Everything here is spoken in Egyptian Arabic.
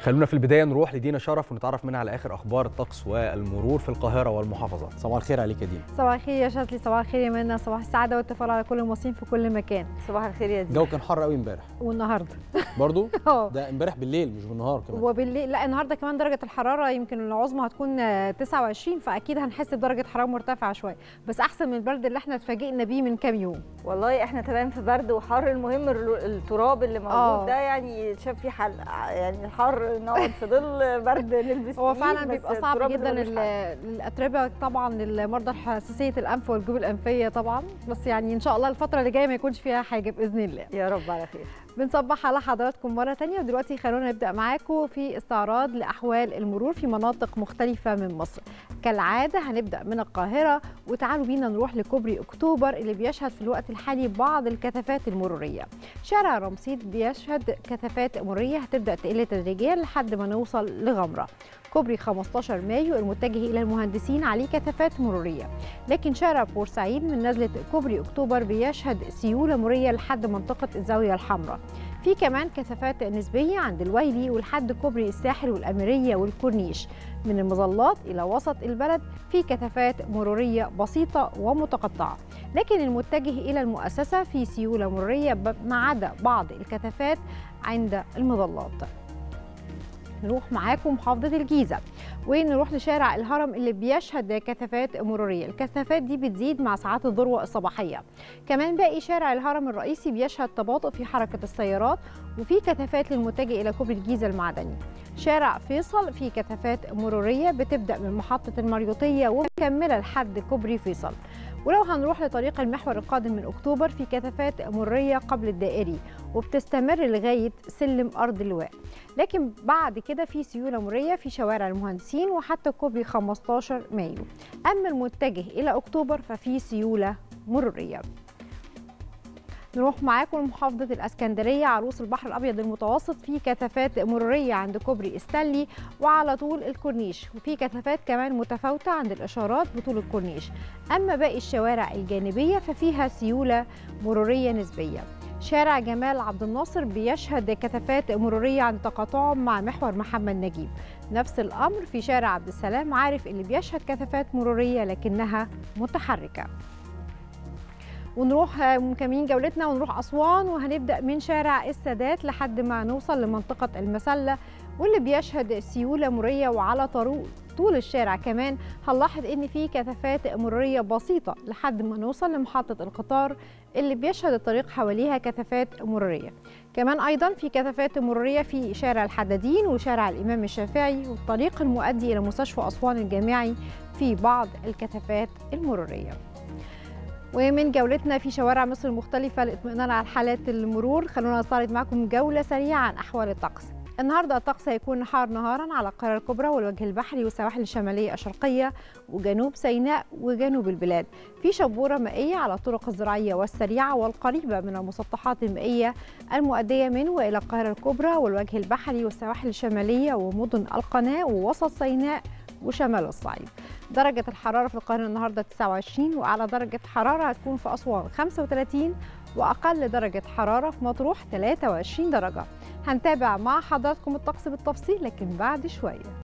خلونا في البدايه نروح لدينا شرف ونتعرف منها على اخر اخبار الطقس والمرور في القاهره والمحافظات صباح الخير عليك يا دينا صباح الخير يا شاذلي صباح الخير يا منى صباح السعاده والتفاؤل على كل المصريين في كل مكان صباح الخير يا دي الجو كان حر قوي امبارح والنهارده برضو اه ده امبارح بالليل مش بالنهار كمان وبالليل لا النهارده كمان درجه الحراره يمكن العظمى هتكون آه، 29 فاكيد هنحس بدرجه حراره مرتفعه شويه بس احسن من البرد اللي احنا اتفاجئنا بيه من كام يوم والله احنا تمام في برد وحر المهم الر- التراب اللي موجود آه. ده يعني شاف فيه حل يعني الحر نقعد في ظل برد نلبس هو فيه، فعلا بس بيبقى صعب التراب جدا اللي ملوش حل. ال- الاتربه طبعا للمرضى حساسيه الانف والجيوب الانفيه طبعا بس يعني ان شاء الله الفتره اللي جايه ما يكونش فيها حاجه باذن الله يا رب على خير بنصبح على حضراتكم مرة تانية ودلوقتي خلونا نبدأ معاكم في استعراض لأحوال المرور في مناطق مختلفة من مصر كالعادة هنبدأ من القاهرة وتعالوا بينا نروح لكوبري أكتوبر اللي بيشهد في الوقت الحالي بعض الكثافات المرورية شارع رمسيد بيشهد كثافات مرورية هتبدأ تقل تدريجيا لحد ما نوصل لغمرة كوبري 15 مايو المتجه إلى المهندسين عليه كثافات مرورية لكن شارع بورسعيد من نزلة كوبري أكتوبر بيشهد سيولة مرورية لحد منطقة الزاوية الحمراء في كمان كثافات نسبية عند الويلي ولحد كوبري الساحل والأميرية والكورنيش من المظلات إلى وسط البلد في كثافات مرورية بسيطة ومتقطعة لكن المتجه إلى المؤسسة في سيولة مرورية ب- ما عدا بعض الكثافات عند المظلات نروح معاكم محافظة الجيزة ونروح لشارع الهرم اللي بيشهد كثافات مرورية الكثافات دي بتزيد مع ساعات الذروة الصباحية كمان باقي شارع الهرم الرئيسي بيشهد تباطؤ في حركة السيارات وفي كثافات للمتجه إلى كوبري الجيزة المعدني شارع فيصل في كثافات مرورية بتبدأ من محطة المريوطية ومكملة لحد كوبري فيصل ولو هنروح لطريق المحور القادم من أكتوبر في كثافات مرورية قبل الدائري وبتستمر لغاية سلم أرض اللواء لكن بعد كده في سيولة مرورية في شوارع المهندسين وحتى كوبري 15 مايو أما المتجه إلى أكتوبر ففي سيولة مرورية نروح معاكم لمحافظة الأسكندرية عروس البحر الأبيض المتوسط في كثافات مرورية عند كوبري استانلي وعلى طول الكورنيش وفي كثافات كمان متفاوتة عند الإشارات بطول الكورنيش أما باقي الشوارع الجانبية ففيها سيولة مرورية نسبية شارع جمال عبد الناصر بيشهد كثافات مرورية عند تقاطعه مع محور محمد نجيب نفس الأمر في شارع عبد السلام عارف اللي بيشهد كثافات مرورية لكنها متحركة ونروح آه، مكملين جولتنا ونروح أسوان وهنبدأ من شارع السادات لحد ما نوصل لمنطقة المسلة واللي بيشهد سيولة مرورية وعلى طرو طول الشارع كمان هنلاحظ ان في كثافات مرورية بسيطة لحد ما نوصل لمحطة القطار اللي بيشهد الطريق حواليها كثافات مرورية كمان أيضا في كثافات مرورية في شارع الحدادين وشارع الإمام الشافعي والطريق المؤدي إلى مستشفى أسوان الجامعي في بعض الكثافات المرورية ومن جولتنا في شوارع مصر المختلفة للاطمئنان على حالات المرور خلونا نستعرض معكم جولة سريعة عن أحوال الطقس النهارده الطقس هيكون حار نهارا على القاهره الكبرى والوجه البحري والسواحل الشماليه الشرقيه وجنوب سيناء وجنوب البلاد في شبوره مائيه على الطرق الزراعيه والسريعه والقريبه من المسطحات المائيه المؤديه من والى القاهره الكبرى والوجه البحري والسواحل الشماليه ومدن القناه ووسط سيناء وشمال الصعيد درجة الحرارة في القاهرة النهاردة 29 وأعلى درجة حرارة هتكون في أسوان 35 وأقل درجة حرارة في مطروح 23 درجة هنتابع مع حضراتكم الطقس بالتفصيل لكن بعد شوية